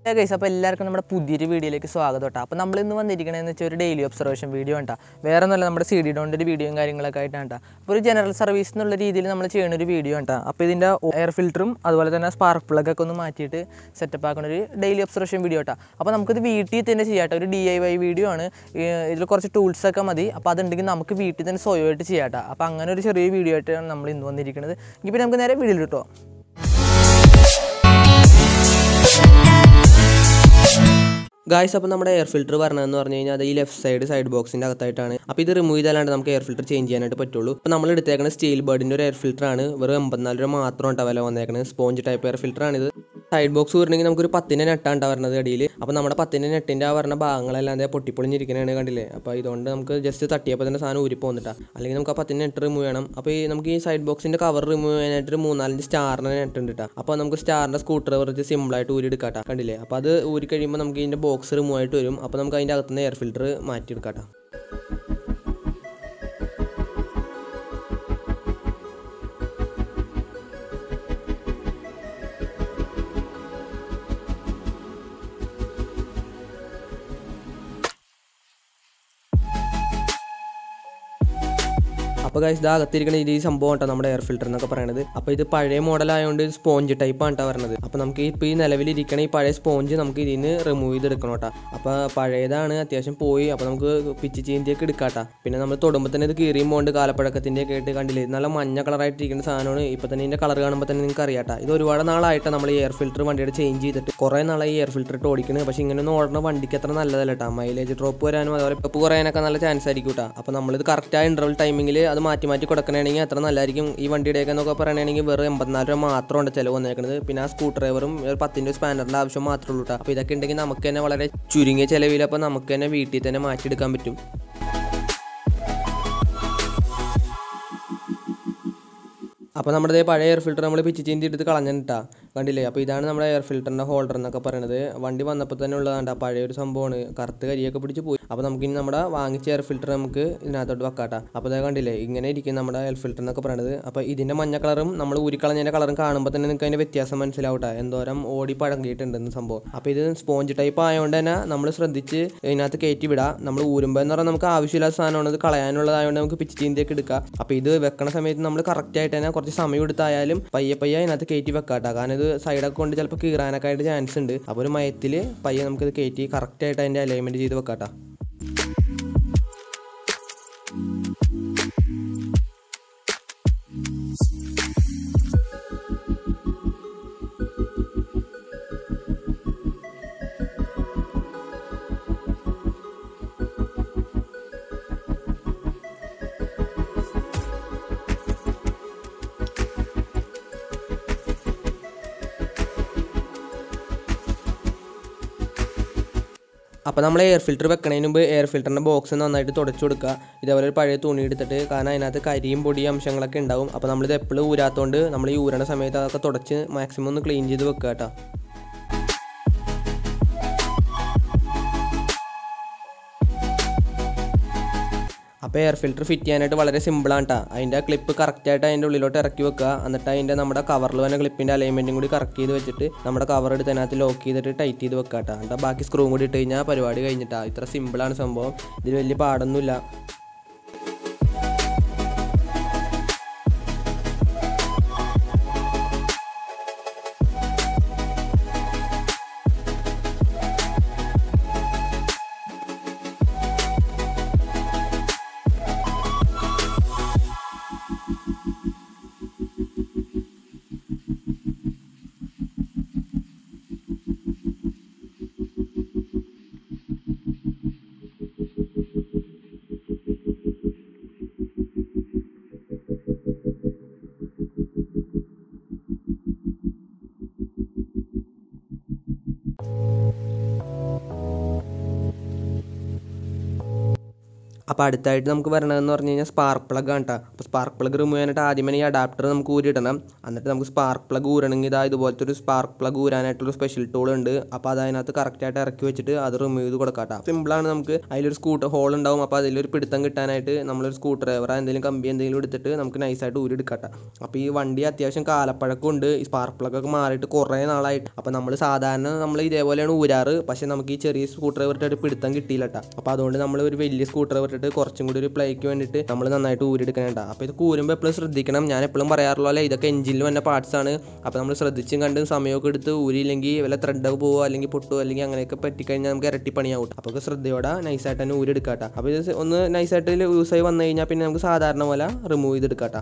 Guys അപ്പോൾ എല്ലാവർക്കും നമ്മുടെ പുതിയൊരു വീഡിയോയിലേക്ക് സ്വാഗതം കേട്ടോ അപ്പോൾ നമ്മൾ ഇന്ന് വന്നിരിക്കണമെന്ന് വെച്ചാൽ ഒരു ഡെയിലി ഒബ്സർവേഷൻ വീഡിയോ ഉണ്ടാ വേറെ ഒന്നുമല്ല നമ്മുടെ സി ഡി ഡോണ്ട് ഒരു വീഡിയോയും കാര്യങ്ങളൊക്കെ ആയിട്ടാണ് ട്ടോ. അപ്പോൾ ഒരു ജനറൽ സർവീസ് എന്നുള്ള രീതിയിൽ നമ്മൾ ചെയ്യുന്ന ഒരു വീഡിയോ ആണ് ട്ടോ. അപ്പോൾ ഇതിൻ്റെ എയർ ഫിൽറ്ററും അതുപോലെ തന്നെ സ്പാർക്ക് പ്ലഗ് ഒക്കെ ഒന്ന് മാറ്റിയിട്ട് സെറ്റപ്പ് ആക്കുന്ന ഒരു ഡെയിലി ഒബ്സർവേഷൻ വീഡിയോ കേട്ടോ അപ്പോൾ നമുക്കിത് വീട്ടിൽ തന്നെ ചെയ്യാം ട്ടോ. ഒരു ഡി ഐ വൈ വീഡിയോ ആണ് ഈ ഇതിൽ കുറച്ച് ടൂൾസ് ഒക്കെ മതി അപ്പോൾ അതുണ്ടെങ്കിൽ നമുക്ക് വീട്ടിൽ തന്നെ സ്വയമായിട്ട് ചെയ്യാം ട്ടോ. അപ്പോൾ അങ്ങനെ ഒരു ചെറിയ വീഡിയോ ആയിട്ടാണ് നമ്മൾ ഇന്ന് വന്നിരിക്കുന്നത് ഇനി നമുക്ക് നേരെ വീഡിയോയിൽ കിട്ടുമോ ഗായ്സ് അപ്പോൾ നമ്മുടെ എയർ ഫിൽറ്റർ പറഞ്ഞതെന്ന് പറഞ്ഞു കഴിഞ്ഞാൽ അത് ഈ ലെഫ്റ്റ് സൈഡ് സൈഡ് ബോക്സിൻ്റെ അകത്തായിട്ടാണ് അപ്പോൾ ഇത് റിമൂവ് ചെയ്താലാണ്ട് നമുക്ക് എയർ ഫിൽറ്റർ ചേഞ്ച് ചെയ്യാനായിട്ട് പറ്റുള്ളൂ അപ്പോൾ നമ്മൾ എടുത്തേക്കുന്ന സ്റ്റീൽ ബേർഡിൻ്റെ ഒരു എയർ ഫിൽറ്റർ ആണ് വെറും എൺപത്തിനാല് രൂപ മാത്രം ഉണ്ടാവും വില വന്നേക്കുന്നത് സ്പോഞ്ച് ടൈപ്പ് എയർ ഫിൽറ്റർ ആണ് ഇത് സൈഡ് ബോക്സ് വരണമെങ്കിൽ നമുക്കൊരു പത്തിൻ്റെ നെട്ടാണ് ഉണ്ടാവുന്നത് അടിയിൽ അപ്പോൾ നമ്മുടെ പത്തിൻ്റെ നെട്ടിൻ്റെ ആ പറഞ്ഞ ഭാഗങ്ങളെല്ലാം അതേ പൊട്ടിപ്പൊളിഞ്ഞിരിക്കുന്നതാണ് കണ്ടില്ലേ അപ്പോൾ ഇതുകൊണ്ട് നമുക്ക് ജസ്റ്റ് തട്ടിയപ്പോൾ തന്നെ സാധനം ഊരി പോകുന്നിട്ടാ അല്ലെങ്കിൽ നമുക്ക് ആ പത്തിൻ്റെ നെറ്റ് റിമൂവ് ചെയ്യണം അപ്പോൾ ഈ നമുക്ക് ഈ സൈഡ് ബോക്സിൻ്റെ കവർ റിമൂവ് ചെയ്യാനായിട്ട് ഒരു മൂന്നാലഞ്ച് സ്റ്റാറിൻ്റെ നെറ്റ് ഉണ്ട് കേട്ടോ അപ്പോൾ നമുക്ക് സ്റ്റാറിൻ്റെ സ്കൂട്ടർ കുറച്ച് സിമ്പിളായിട്ട് ഊരി എടുക്കാട്ടോ കണ്ടില്ലേ അപ്പോൾ അത് ഊരി കഴിയുമ്പോൾ നമുക്ക് ഇതിൻ്റെ ബോക്സ് റിമൂവ് ആയിട്ട് വരും അപ്പോൾ നമുക്ക് അതിൻ്റെ അകത്തുനിന്ന് എയർ ഫിൽറ്റർ മാറ്റിയെടുക്കാട്ടോ അപ്പോൾ ഗൈസ് ഇത് അകത്തിരിക്കുന്ന ഇത് ഈ സംഭവം കേട്ടോ നമ്മുടെ എയർ ഫിൽറ്റർ എന്നൊക്കെ പറയുന്നത് അപ്പോൾ ഇത് പഴയ മോഡൽ ആയതുകൊണ്ട് സ്പോഞ്ച് ടൈപ്പ് ആണ് കേട്ടോ വരുന്നത് അപ്പോൾ നമുക്ക് ഇപ്പോൾ ഈ നിലവിലിരിക്കണ ഈ പഴയ സ്പോഞ്ച് നമുക്ക് ഇതിൽ നിന്ന് റിമൂവ് ചെയ്തെടുക്കണം കേട്ടോ അപ്പോൾ പഴയതാണ് അത്യാവശ്യം പോയി അപ്പോൾ നമുക്ക് പിച്ച് ചീന്തിയൊക്കെ എടുക്കാട്ടോ പിന്നെ നമ്മൾ തൊടുമ്പോൾ തന്നെ ഇത് കീറിയും പോണ്ട് കാലപ്പഴക്കത്തിൻ്റെ ഒക്കെ ആയിട്ട് കണ്ടില്ലേ ഇത് നല്ല മഞ്ഞ കളറായിട്ടിരിക്കുന്ന സാധനമാണ് ഇപ്പോൾ തന്നെ ഇതിൻ്റെ കളർ കാണുമ്പോൾ തന്നെ നിങ്ങൾക്ക് അറിയാട്ടോ ഇത് ഒരുപാട് നാളായിട്ടാണ് നമ്മൾ ഈ എയർ ഫിൽറ്റർ വണ്ടിയുടെ ചേഞ്ച് ചെയ്തിട്ട് കുറേ നാളായി ഈ എയർ ഫിൽറ്റർ ഇട്ട് ഓടിക്കുന്നത് പക്ഷേ ഇങ്ങനെ ഒന്നും ഓടുന്ന വണ്ടിക്ക് അത്ര നല്ലതല്ല കേട്ടോ മൈലേജ് ഡ്രോപ്പ് വരാനും അതുപോലെ പെപ്പ് കുറയാനൊക്കെ നല്ല ചാൻസ് ആയിരിക്കും കേട്ടോ അപ്പോൾ നമ്മളിത് കറക്റ്റായ ഇൻ്റർവൽ ടൈമിങ്ങിൽ അത് മാറ്റി മാറ്റി കൊടുക്കണമെങ്കിൽ അത്ര നല്ലതായിരിക്കും ഈ വണ്ടിയുടെയൊക്കെ എന്നൊക്കെ പറയുകയാണെങ്കിൽ വെറും എൺപത്തിനാല് രൂപ മാത്രമുണ്ട് ചിലവ് വന്നേക്കുന്നത് പിന്നെ ആ സ്കൂട്ടർ ഡ്രൈവറും ഒരു പത്തിൻ്റെ സ്പാനറിൻ്റെ ആവശ്യം മാത്രമേ ഉള്ളൂ കേട്ടോ അപ്പോൾ ഇതൊക്കെ ഉണ്ടെങ്കിൽ നമുക്ക് തന്നെ വളരെ ചുരുങ്ങിയ ചിലവിൽ അപ്പോൾ നമുക്ക് തന്നെ വീട്ടിൽ തന്നെ മാറ്റിയെടുക്കാൻ പറ്റും അപ്പോൾ നമ്മുടെ ദേ പഴയ എയർ ഫിൽറ്റർ നമ്മൾ പിച്ച് ചീന്തി എടുത്ത് കളഞ്ഞിട്ടാ കണ്ടില്ലേ അപ്പോൾ ഇതാണ് നമ്മുടെ എയർ ഫിൽറ്ററിൻ്റെ ഹോൾഡർ എന്നൊക്കെ പറയുന്നത് വണ്ടി വന്നപ്പോൾ തന്നെ ഉള്ളതാണ് പഴയ ഒരു സംഭവമാണ് കറുത്ത് കരിയൊക്കെ പിടിച്ച് പോയി അപ്പോൾ നമുക്കിനി നമ്മുടെ വാങ്ങിച്ച എയർ ഫിൽറ്റർ നമുക്ക് ഇതിനകത്തോട്ട് വെക്കാട്ടാ അപ്പോൾ അത് കണ്ടില്ലേ ഇങ്ങനെ ഇരിക്കും നമ്മുടെ എയർ ഫിൽറ്റർ എന്നൊക്കെ പറയുന്നത് അപ്പോൾ ഇതിൻ്റെ മഞ്ഞ കളറും നമ്മൾ ഊരിക്കളഞ്ഞതിൻ്റെ കളറും കാണുമ്പോൾ തന്നെ നിങ്ങൾക്ക് അതിൻ്റെ വ്യത്യാസം മനസ്സിലാവട്ടെ എന്തോരം ഓടി പഴകിയിട്ടുണ്ടെന്ന് സംഭവം അപ്പോൾ ഇത് സ്പോഞ്ച് ടൈപ്പ് ആയതുകൊണ്ട് തന്നെ നമ്മൾ ശ്രദ്ധിച്ച് ഇതിനകത്ത് കയറ്റി വിടാം നമ്മൾ ഊരുമ്പോൾ എന്ന് പറഞ്ഞാൽ നമുക്ക് ആവശ്യമില്ലാത്ത സാധനമാണ് ഇത് കളയാനുള്ളതായതുകൊണ്ട് നമുക്ക് പിച്ച് ചീന്തിയൊക്കെ എടുക്കാം അപ്പോൾ ഇത് വെക്കണ സമയത്ത് നമ്മൾ കറക്റ്റ് ആയിട്ട് തന്നെ കുറച്ച് സമയം എടുത്തായാലും പയ്യെ പയ്യെ അതിനകത്ത് കയറ്റി വെക്കാട്ടോ കാരണം ഇത് സൈഡൊക്കെ കൊണ്ട് ചിലപ്പോൾ കീറാനൊക്കെ ആയിട്ട് ചാൻസ് ഉണ്ട് അപ്പോൾ ഒരു മയത്തിൽ പയ്യെ നമുക്കിത് കയറ്റി കറക്റ്റ് ആയിട്ട് അതിൻ്റെ അലൈൻമെൻറ്റ് ചെയ്ത് വെക്കാട്ടോ അപ്പോൾ നമ്മൾ എയർ ഫിൽറ്റർ വെക്കണതിന് മുമ്പ് എയർ ഫിൽറ്ററിൻ്റെ ബോക്സ് നന്നായിട്ട് തുടച്ചു കൊടുക്കുക ഇതേപോലെ ഒരു പഴയ തുണി എടുത്തിട്ട് കാരണം അതിനകത്ത് കരിയും പൊടിയും അംശങ്ങളൊക്കെ ഉണ്ടാവും അപ്പോൾ നമ്മളിത് എപ്പോഴും ഊരാത്തതുകൊണ്ട് നമ്മൾ ഈ ഊരണ സമയത്ത് അതൊക്കെ തുടച്ച് മാക്സിമം ഒന്ന് ക്ലീൻ ചെയ്ത് വെക്കുക കേട്ടോ അപ്പോൾ എയർ ഫിൽറ്റർ ഫിറ്റ് ചെയ്യാനായിട്ട് വളരെ സിമ്പിളാണ് കേട്ടോ അതിൻ്റെ ക്ലിപ്പ് കറക്റ്റായിട്ട് അതിൻ്റെ ഉള്ളിലോട്ട് ഇറക്കി വെക്കുക എന്നിട്ട് അതിൻ്റെ നമ്മുടെ കവറിൽ വന്ന ക്ലിപ്പിൻ്റെ അലൈൻമെൻറ്റും കൂടി കറക്റ്റ് ചെയ്ത് വെച്ചിട്ട് നമ്മുടെ കവർ എടുത്ത് അതിനകത്ത് ലോക്ക് ചെയ്തിട്ട് ടൈറ്റ് ചെയ്ത് വെക്കുക കേട്ടോ എന്നിട്ട് ബാക്കി സ്ക്രൂ കൂടി ഇട്ട് കഴിഞ്ഞാൽ പരിപാടി കഴിഞ്ഞിട്ടാണ് ഇത്ര സിമ്പിളാണ് സംഭവം ഇതിൽ വലിയ പാടൊന്നുമില്ല അപ്പോൾ അടുത്തായിട്ട് നമുക്ക് വരണതെന്ന് പറഞ്ഞു കഴിഞ്ഞാൽ സ്പാർക്ക് പ്ലഗ് ആണ് കേട്ടോ അപ്പോൾ സ്പാർക്ക് പ്ലഗ് റിമൂവ് ചെയ്യാനായിട്ട് ആദ്യമേ ഈ അഡാപ്റ്റർ നമുക്ക് ഊരിയിടണം എന്നിട്ട് നമുക്ക് സ്പാർക്ക് പ്ലഗ് ഊരണമെങ്കിൽ ഇതാ ഇതുപോലത്തെ ഒരു സ്പാർക്ക് പ്ലഗ് ഊരാനായിട്ടുള്ള സ്പെഷ്യൽ ടൂൾ ഉണ്ട് അപ്പോൾ അത് അതിനകത്ത് കറക്റ്റായിട്ട് ഇറക്കി വെച്ചിട്ട് അത് റിമൂവ് ചെയ്ത് കൊടുക്കാം കേട്ടോ സിമ്പിളാണ് നമുക്ക് അതിലൊരു സ്കൂട്ടർ ഹോൾ ഉണ്ടാവും അപ്പോൾ അതിലൊരു പിടുത്തം കിട്ടാനായിട്ട് നമ്മളൊരു സ്ക്രൂ ഡ്രൈവർ എന്തെങ്കിലും കമ്പി എന്തെങ്കിലും എടുത്തിട്ട് നമുക്ക് നൈസായിട്ട് ഊരി എടുക്കാം കേട്ടോ അപ്പോൾ ഈ വണ്ടി അത്യാവശ്യം കാലപ്പഴക്കം ഉണ്ട് ഈ സ്പാർക്ക് പ്ലഗ് ഒക്കെ മാറിയിട്ട് കുറേ നാളായിട്ട് അപ്പോൾ നമ്മൾ സാധാരണ നമ്മൾ ഇതേപോലെയാണ് ഊരാറ് പക്ഷേ നമുക്ക് ഈ ചെറിയ സ്ക്രൂ ഡ്രൈവർ ഇട്ടിട്ട് പിടുത്തം കിട്ടിയില്ല കേട്ടോ അപ്പോൾ അതുകൊണ്ട് നമ്മൾ ഒരു വലിയ സ്ക്രൂ ഡ്രൈവർ ഇട്ടിട്ട് കുറച്ചും കൂടി ഒരു പ്ലേക്ക് വേണ്ടിയിട്ട് നമ്മൾ നന്നായിട്ട് ഊരിയെടുക്കണേണ്ട അപ്പോൾ ഇത് കൂരുമ്പോൾ എപ്പോഴും ശ്രദ്ധിക്കണം ഞാൻ എപ്പോഴും പറയാറുള്ള പോലെ ഇതൊക്കെ എഞ്ചിനിൽ വന്ന പാർട്സ് ആണ് അപ്പോൾ നമ്മൾ ശ്രദ്ധിച്ചും കണ്ടും സമയമൊക്കെ എടുത്ത് ഊരിയില്ലെങ്കിൽ വല്ല ത്രെഡ് പോവോ അല്ലെങ്കിൽ പൊട്ടോ അല്ലെങ്കിൽ അങ്ങനെയൊക്കെ പറ്റിക്കഴിഞ്ഞാൽ നമുക്ക് ഇരട്ടി പണിയാവും അപ്പോൾ ഒക്കെ ശ്രദ്ധയോടെ നൈസായിട്ട് തന്നെ ഊരിയെടുക്കാം കേട്ടോ അപ്പോൾ ഇത് ഒന്ന് നൈസായിട്ട് യൂസ് ആയി വന്നു കഴിഞ്ഞാൽ പിന്നെ നമുക്ക് സാധാരണ പോലെ റിമൂവ് ചെയ്തെടുക്കാം കേട്ടോ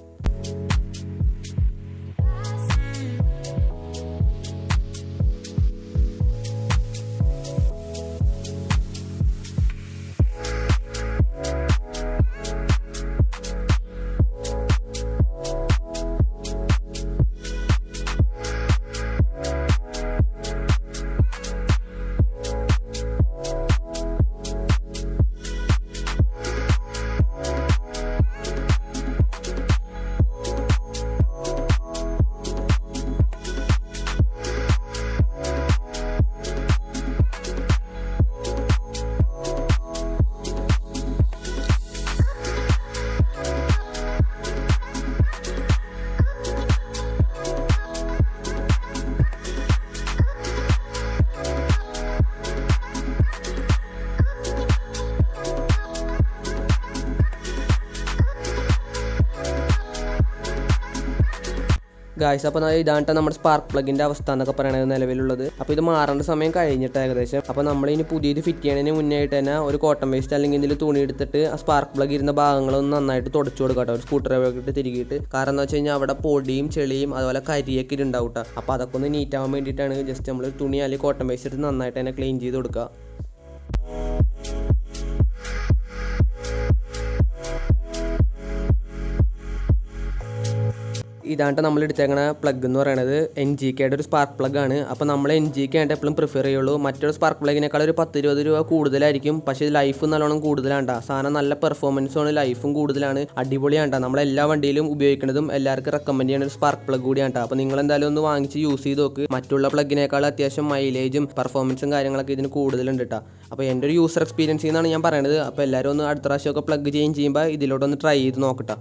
ഗായ്സ് അപ്പോൾ ഇതാണ് നമ്മുടെ സ്പാർക്ക് പ്ലഗിൻ്റെ അവസ്ഥ എന്നൊക്കെ പറയണത് നിലവിലുള്ളത് അപ്പോൾ ഇത് മാറേണ്ട സമയം കഴിഞ്ഞിട്ട് ഏകദേശം അപ്പോൾ നമ്മൾ ഇനി പുതിയത് ഫിറ്റ് ചെയ്യണതിന് മുന്നേ ആയിട്ട് തന്നെ ഒരു കോട്ടൺ വേസ്റ്റ് അല്ലെങ്കിൽ എന്തെങ്കിലും തുണി എടുത്തിട്ട് ആ സ്പാർക്ക് പ്ലഗ് ഇരുന്ന ഭാഗങ്ങളൊന്ന് നന്നായിട്ട് തുടച്ചു കൊടുക്കാം കേട്ടോ ഒരു സ്കൂട്ടർ ഇട്ട് തിരികിയിട്ട് കാരണം എന്ന് വെച്ച് കഴിഞ്ഞാൽ അവിടെ പൊടിയും ചെളിയും അതുപോലെ കരിയൊക്കെ ഉണ്ടാവും കേട്ടോ അപ്പോൾ അതൊക്കെ ഒന്ന് നീറ്റ് ആവാൻ വേണ്ടിയിട്ടാണ് ജസ്റ്റ് നമ്മൾ തുണി അല്ലെങ്കിൽ കോട്ടൺ വേസ്റ്റ് എടുത്ത് നന്നായിട്ട് തന്നെ ക്ലീൻ ചെയ്ത് കൊടുക്കുക ഇതാണ് നമ്മൾ എടുത്തേക്കണ പ്ലഗ് എന്ന് പറയുന്നത് എൻ ജി കെയുടെ ഒരു സ്പാർക്ക് പ്ലഗ് ആണ് അപ്പോൾ നമ്മൾ എൻ ജി കെ ആയിട്ട് എപ്പോഴും പ്രിഫർ ചെയ്യുള്ളൂ മറ്റൊരു സ്പാർക്ക് പ്ലഗിനേക്കാൾ ഒരു പത്ത് ഇരുപത് രൂപ കൂടുതലായിരിക്കും പക്ഷേ ലൈഫ് നല്ലോണം കൂടുതലാണ് സാധനം നല്ല പെർഫോമൻസും ആണ് ലൈഫും കൂടുതലാണ് അടിപൊളിയാണ് നമ്മൾ എല്ലാ വണ്ടിയിലും ഉപയോഗിക്കുന്നതും എല്ലാവർക്കും റെക്കമെൻഡ് ചെയ്യുന്ന ഒരു സ്പാർക്ക് പ്ലഗ് കൂടിയാണ് അപ്പോൾ നിങ്ങൾ എന്തായാലും ഒന്ന് വാങ്ങിച്ച് യൂസ് ചെയ്ത് നോക്ക് മറ്റുള്ള പ്ലഗിനേക്കാൾ അത്യാവശ്യം മൈലേജും പെർഫോമൻസും കാര്യങ്ങളൊക്കെ ഇതിന് കൂടുതലുണ്ട് കേട്ടോ അപ്പോൾ എൻ്റെ ഒരു യൂസർ എക്സ്പീരിയൻസ് എന്നാണ് ഞാൻ പറയുന്നത് അപ്പോൾ എല്ലാവരും ഒന്ന് അടുത്ത പ്രാവശ്യമൊക്കെ പ്ലഗ് ചേഞ്ച് ചെയ്യുമ്പോൾ ഇതിലോട്ടൊന്ന് ട്രൈ ചെയ്ത് നോക്കട്ടെ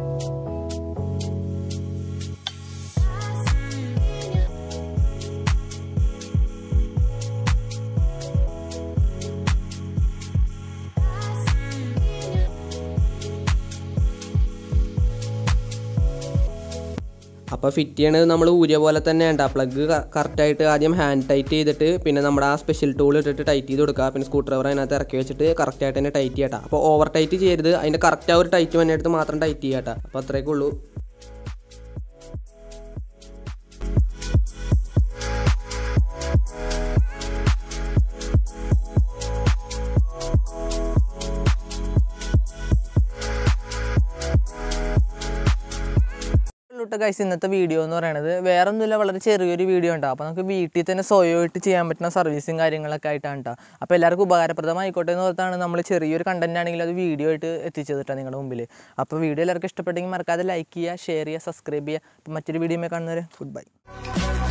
അപ്പോൾ ഫിറ്റ് ചെയ്യണത് നമ്മൾ ഊരിയ പോലെ തന്നെ ഉണ്ട് പ്ലഗ് കറക്റ്റായിട്ട് ആദ്യം ഹാൻഡ് ടൈറ്റ് ചെയ്തിട്ട് പിന്നെ നമ്മുടെ ആ സ്പെഷ്യൽ ടൂൾ ഇട്ടിട്ട് ടൈറ്റ് ചെയ്ത് കൊടുക്കുക പിന്നെ സ്ക്രൂ ഡ്രൈവർ അതിനകത്ത് ഇറക്കി വെച്ചിട്ട് കറക്റ്റായിട്ട് തന്നെ ടൈറ്റ് ചെയ്യട്ടാ അപ്പോൾ ഓവർ ടൈറ്റ് ചെയ്യരുത് അതിൻ്റെ കറക്റ്റ് ആ ഒരു ടൈറ്റ് വന്നെടുത്ത് മാത്രം ടൈറ്റ് ചെയ്യട്ടാ അപ്പോൾ അത്രയൊക്കെ ഉള്ളൂ ഉള്ളൂട്ടോ ഗൈസ് ഇന്നത്തെ വീഡിയോ എന്ന് പറയുന്നത് വേറെ ഒന്നുമില്ല വളരെ ചെറിയൊരു വീഡിയോ ഉണ്ടാവും അപ്പോൾ നമുക്ക് വീട്ടിൽ തന്നെ സ്വയമായിട്ട് ചെയ്യാൻ പറ്റുന്ന സർവീസും കാര്യങ്ങളൊക്കെ ആയിട്ടാണ് കേട്ടോ അപ്പോൾ എല്ലാവർക്കും ഉപകാരപ്രദമായിക്കോട്ടെ എന്ന് ഓർത്താണ് നമ്മൾ ചെറിയൊരു കണ്ടന്റ് ആണെങ്കിൽ അത് വീഡിയോ ആയിട്ട് എത്തിച്ചത് കേട്ടോ നിങ്ങളുടെ മുമ്പിൽ അപ്പോൾ വീഡിയോ എല്ലാവർക്കും ഇഷ്ടപ്പെട്ടെങ്കിൽ മറക്കാതെ ലൈക്ക് ചെയ്യുക ഷെയർ ചെയ്യുക സബ്സ്ക്രൈബ് ചെയ്യുക അപ്പോൾ മറ്റൊരു വീഡിയോ കാണുന്നവരെ ഗുഡ് ബൈ